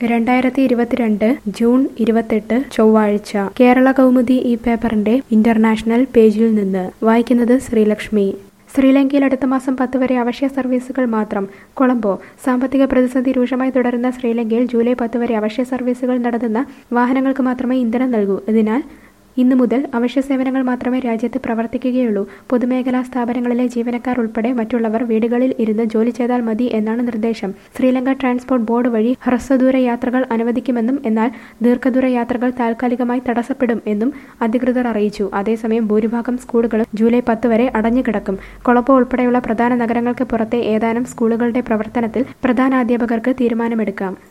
രണ്ടായിരത്തി ഇരുപത്തിരണ്ട് ജൂൺ ഇരുപത്തെട്ട് ചൊവ്വാഴ്ച കേരള കൗമുദി ഈ പേപ്പറിന്റെ ഇന്റർനാഷണൽ പേജിൽ നിന്ന് വായിക്കുന്നത് ശ്രീലക്ഷ്മി ശ്രീലങ്കയിൽ അടുത്ത മാസം പത്ത് വരെ അവശ്യ സർവീസുകൾ മാത്രം കൊളംബോ സാമ്പത്തിക പ്രതിസന്ധി രൂക്ഷമായി തുടരുന്ന ശ്രീലങ്കയിൽ ജൂലൈ പത്ത് വരെ അവശ്യ സർവീസുകൾ നടത്തുന്ന വാഹനങ്ങൾക്ക് മാത്രമേ ഇന്ധനം നൽകൂ ഇതിനാൽ ഇന്നു മുതൽ അവശ്യ സേവനങ്ങൾ മാത്രമേ രാജ്യത്ത് പ്രവർത്തിക്കുകയുള്ളൂ പൊതുമേഖലാ സ്ഥാപനങ്ങളിലെ ജീവനക്കാർ ഉൾപ്പെടെ മറ്റുള്ളവർ വീടുകളിൽ ഇരുന്ന് ജോലി ചെയ്താൽ മതി എന്നാണ് നിർദ്ദേശം ശ്രീലങ്ക ട്രാൻസ്പോർട്ട് ബോർഡ് വഴി ഹ്രസ്വദൂര യാത്രകൾ അനുവദിക്കുമെന്നും എന്നാൽ ദീർഘദൂര യാത്രകൾ താൽക്കാലികമായി തടസ്സപ്പെടും എന്നും അധികൃതർ അറിയിച്ചു അതേസമയം ഭൂരിഭാഗം സ്കൂളുകളും ജൂലൈ പത്ത് വരെ അടഞ്ഞുകിടക്കും കൊളംബോ ഉൾപ്പെടെയുള്ള പ്രധാന നഗരങ്ങൾക്ക് പുറത്തെ ഏതാനും സ്കൂളുകളുടെ പ്രവർത്തനത്തിൽ പ്രധാനാധ്യാപകർക്ക് തീരുമാനമെടുക്കാം